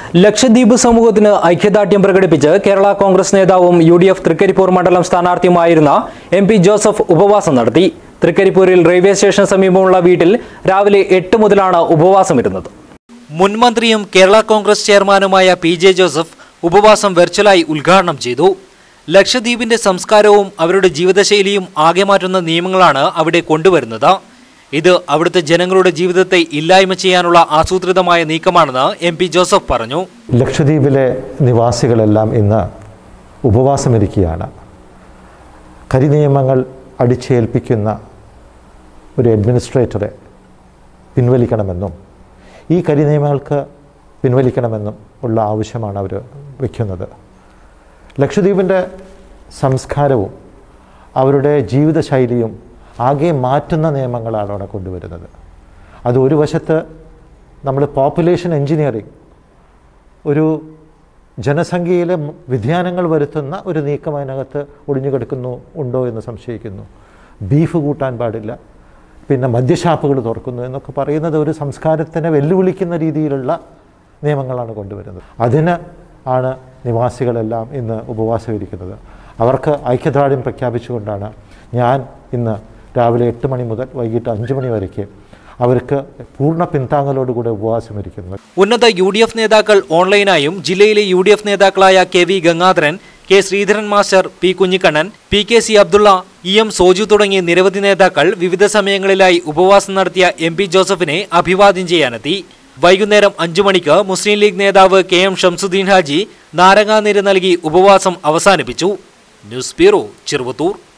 ലക്ഷദ്വീപ് സമൂഹത്തിന് ഐക്യദാർഢ്യം പ്രകടിപ്പിച്ച് കേരള കോൺഗ്രസ് നേതാവും യു ഡി എഫ് തൃക്കരിപ്പൂർ മണ്ഡലം സ്ഥാനാർത്ഥിയുമായിരുന്ന എം പി ജോസഫ് ഉപവാസം നടത്തി തൃക്കരിപ്പൂരിൽ റെയിൽവേ സ്റ്റേഷന് സമീപമുള്ള വീട്ടിൽ രാവിലെ എട്ട് മുതലാണ് ഉപവാസമിരുന്നത് മുൻ മന്ത്രിയും കേരള കോൺഗ്രസ് ചെയർമാനുമായ പി ജെ ജോസഫ് ഉപവാസം വെർച്വലായി ഉദ്ഘാടനം ചെയ്തു ലക്ഷദ്വീപിന്റെ സംസ്കാരവും അവരുടെ ജീവിതശൈലിയും ആകെ മാറ്റുന്ന നിയമങ്ങളാണ് അവിടെ കൊണ്ടുവരുന്നത് ഇത് അവിടുത്തെ ജനങ്ങളുടെ ജീവിതത്തെ ഇല്ലായ്മ ചെയ്യാനുള്ള ആസൂത്രിതമായ നീക്കമാണെന്ന് എം പി ജോസഫ് പറഞ്ഞു ലക്ഷദ്വീപിലെ നിവാസികളെല്ലാം ഇന്ന് ഉപവാസമിരിക്കുകയാണ് കരിനിയമങ്ങൾ അടിച്ചേൽപ്പിക്കുന്ന ഒരു അഡ്മിനിസ്ട്രേറ്ററെ പിൻവലിക്കണമെന്നും ഈ കരിനിയമങ്ങൾക്ക് പിൻവലിക്കണമെന്നും ഉള്ള ആവശ്യമാണ് അവർ വയ്ക്കുന്നത് ലക്ഷദ്വീപിൻ്റെ സംസ്കാരവും അവരുടെ ജീവിതശൈലിയും ആകെ മാറ്റുന്ന നിയമങ്ങളാണ് അവിടെ കൊണ്ടുവരുന്നത് അത് ഒരു വശത്ത് നമ്മൾ പോപ്പുലേഷൻ എൻജിനീയറിംഗ് ഒരു ജനസംഖ്യയിലെ മ- വ്യതിയാനങ്ങൾ വരുത്തുന്ന ഒരു നീക്കം അതിനകത്ത് ഒളിഞ്ഞു കിടക്കുന്നു ഉണ്ടോ എന്ന് സംശയിക്കുന്നു ബീഫ് കൂട്ടാൻ പാടില്ല പിന്നെ മദ്യഷാപ്പുകൾ തുറക്കുന്നു എന്നൊക്കെ പറയുന്നത് ഒരു സംസ്കാരത്തിനെ വെല്ലുവിളിക്കുന്ന രീതിയിലുള്ള നിയമങ്ങളാണ് കൊണ്ടുവരുന്നത് അതിന് ആണ് നിവാസികളെല്ലാം ഇന്ന് ഉപവാസം ഇരിക്കുന്നത് അവർക്ക് ഐക്യദാർഢ്യം പ്രഖ്യാപിച്ചുകൊണ്ടാണ് ഞാൻ ഇന്ന് രാവിലെ എട്ട് മണി മുതൽ വൈകിട്ട് അഞ്ച് മണി വരയ്ക്ക് അവർക്ക് പൂർണ്ണ പിന്താങ്ങലോടുകൂടെ ഉപവാസം ഇരിക്കുന്നത് ഉന്നത യു ഡി എഫ് നേതാക്കൾ ഓൺലൈനായും ജില്ലയിലെ യു ഡി എഫ് നേതാക്കളായ K V Gangadharan K Sreedharan master P Kunhikannan P K C Abdulla E M Soju തുടങ്ങിയ നിരവധി നേതാക്കൾ വിവിധ സമയങ്ങളിലായി ഉപവാസം നടത്തിയ എം പി ജോസഫിനെ അഭിവാദ്യം ചെയ്യാനെത്തി വൈകുന്നേരം അഞ്ചു മണിക്ക് മുസ്ലിം ലീഗ് നേതാവ് കെ എം ഷംസുദ്ദീൻ ഹാജി നാരങ്ങാനീര് നൽകി ഉപവാസം അവസാനിപ്പിച്ചു ന്യൂസ് ബ്യൂറോ ചെറുവത്തൂർ